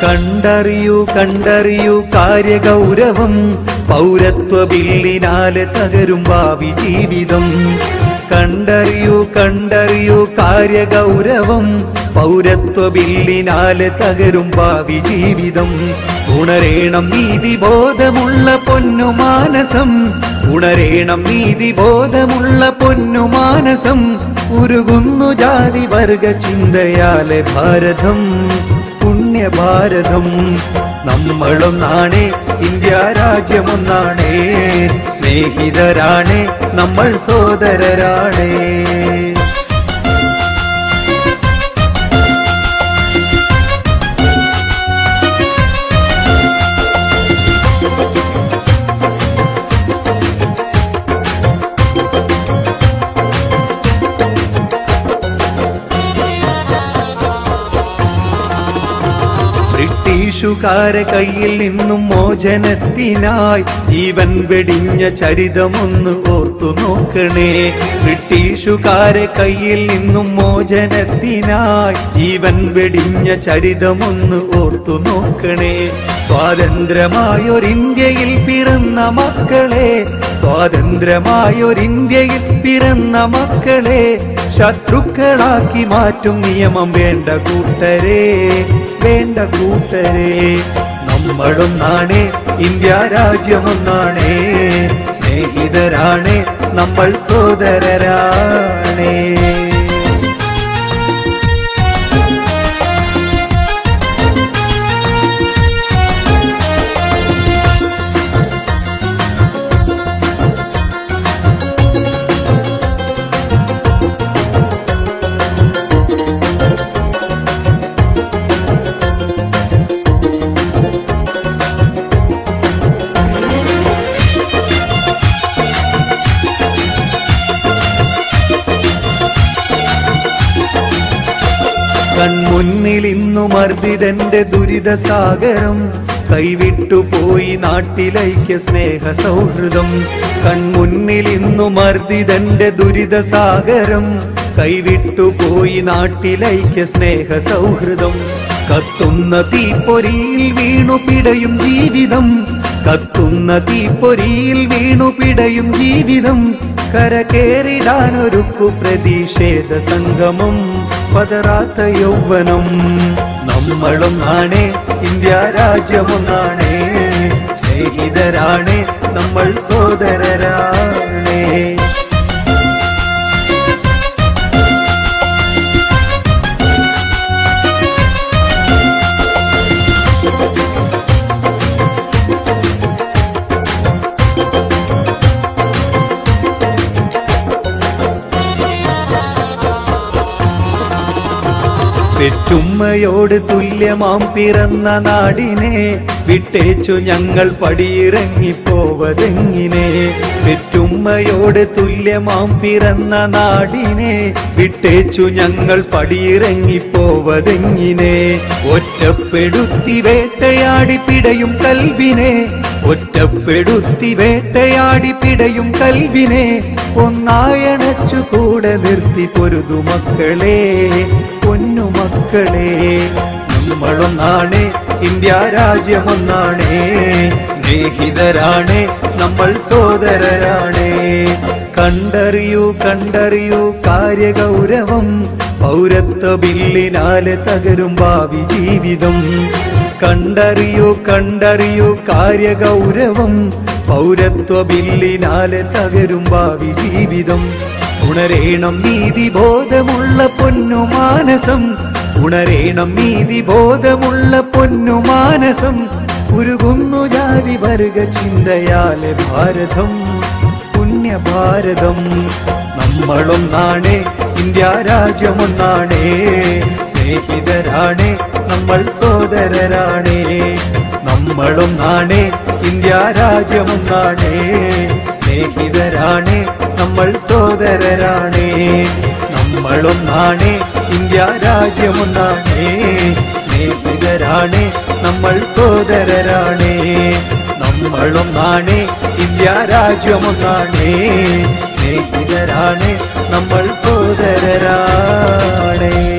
കണ്ടറിയൂ കണ്ടറിയൂ കാര്യഗൗരവം പൗരത്വ ബില്ലിനാലെ തകരും ഭാവി ജീവിതം കണ്ടറിയൂ കണ്ടറിയൂ കാര്യഗൗരവം പൗരത്വ ബില്ലിനാലെ തകരും ഭാവി ജീവിതം ഉണരേണം നീതിബോധമുള്ള പൊന്നുമാനസം ഉണരേണം നീതിബോധമുള്ള പൊന്നുമാനസം ഉരുകുന്നു ജാതി വർഗ ചിന്തയാലെ ഭാരതം പുണ്യഭാരതം നമ്മളൊന്നാണേ ഇന്ത്യ രാജ്യമൊന്നാണേ സ്നേഹിതരാണേ നമ്മൾ സോദരരാണേ ബ്രിട്ടീഷുകാരെ കയ്യിൽ നിന്നും മോചനത്തിനായി ജീവൻ വെടിഞ്ഞ ചരിതമൊന്ന് ഓർത്തു നോക്കണേ ബ്രിട്ടീഷുകാരെ കയ്യിൽ നിന്നും മോചനത്തിനായി ജീവൻ വെടിഞ്ഞ ചരിതമൊന്ന് ഓർത്തു നോക്കണേ സ്വാതന്ത്ര്യമായൊരിന്ത്യയിൽ പിറന്ന മക്കളെ സ്വാതന്ത്ര്യമായൊരിന്ത്യയിൽ പിറന്ന മക്കളെ ശത്രുക്കളാക്കി മാറ്റും നിയമം വേണ്ട കൂട്ടരെ വേണ്ട കൂട്ടരെ നമ്മളൊന്നാണേ ഇന്ത്യ രാജ്യമൊന്നാണേ സ്നേഹിതരാണേ നമ്മൾ സോദരരാണേ കൺമുന്നിൽ ഇന്നു മർദ്ദിതന്റെ ദുരിത സാഗരം കൈവിട്ടുപോയി നാട്ടിലൈക്യ സ്നേഹ സൗഹൃദം കൺമുന്നിൽ ഇന്നു മർദ്ദിതന്റെ ദുരിത സാഗരം കൈവിട്ടുപോയി നാട്ടിലൈക്യ സ്നേഹ സൗഹൃദം കത്തുന്ന തീപ്പൊരിയിൽ വീണു പിടയും ജീവിതം കത്തുന്ന തീപ്പൊരിയിൽ വീണു പിടയും ജീവിതം കരകേറിടാനൊരുക്കു പ്രതിഷേധ സംഗമം പതറാത്ത യൗവനം നമ്മളൊന്നാണേ ഇന്ത്യ രാജ്യമൊന്നാണേ സ്നേഹിതരാണേ നമ്മൾ സോദരരാണേ പെറ്റുമ്മയോട് തുല്യമാം പിറന്ന നാടിനെ വിട്ടേച്ചു ഞങ്ങൾ പടിയിറങ്ങിപ്പോവതെങ്ങിനെ പെറ്റുമ്മയോട് തുല്യമാം പിറന്ന നാടിനെ വിട്ടേച്ചു ഞങ്ങൾ പടിയിറങ്ങിപ്പോവതെങ്ങിനെ ഒറ്റപ്പെടുത്തി വേട്ടയാടി പിടയും കൽവിനെ ഒറ്റപ്പെടുത്തി വേട്ടയാടി പിടയും കൽവിനെ ഒന്നായണച്ചു കൂടെ നിർത്തി പൊരുതുമക്കളെ പൊന്നുമക്കളെ നമ്മളൊന്നാണേ ഇന്ത്യ രാജ്യമൊന്നാണേ സ്നേഹിതരാണേ നമ്മൾ സോദരരാണേ കണ്ടറിയൂ കണ്ടറിയൂ കാര്യഗൗരവം പൗരത്വ ബില്ലിനാലെ തകരും ഭാവി ജീവിതം കണ്ടറിയൂ കണ്ടറിയൂ കാര്യഗൗരവം പൗരത്വ ബില്ലിനാലെ തകരും ഭാവി ജീവിതം ഉണരേണം നീതിബോധമുള്ള പൊന്നുമാനസം ഉണരേണം നീതിബോധമുള്ള പൊന്നുമാനസം ഉരുകുന്നു ജാതി വർഗ ചിന്തയാലെ ഭാരതം പുണ്യഭാരതം നമ്മളൊന്നാണേ ഇന്ത്യ രാജ്യമൊന്നാണേ സ്നേഹിതരാണേ നമ്മൾ സോദരരാണേ നമ്മളൊന്നാണേ ഇന്ത്യ രാജ്യമൊന്നാണേ സ്നേഹിതരാണേ നമ്മൾ സോദരരാണേ നമ്മളൊന്നാണേ ഇന്ത്യ രാജ്യമൊന്നാണേ സ്നേഹിതരാണേ നമ്മൾ സോദരരാണേ നമ്മളൊന്നാണേ ഇന്ത്യ രാജ്യമൊന്നാണേ സ്നേഹിതരാണേ നമ്മൾ സോദരരാണേ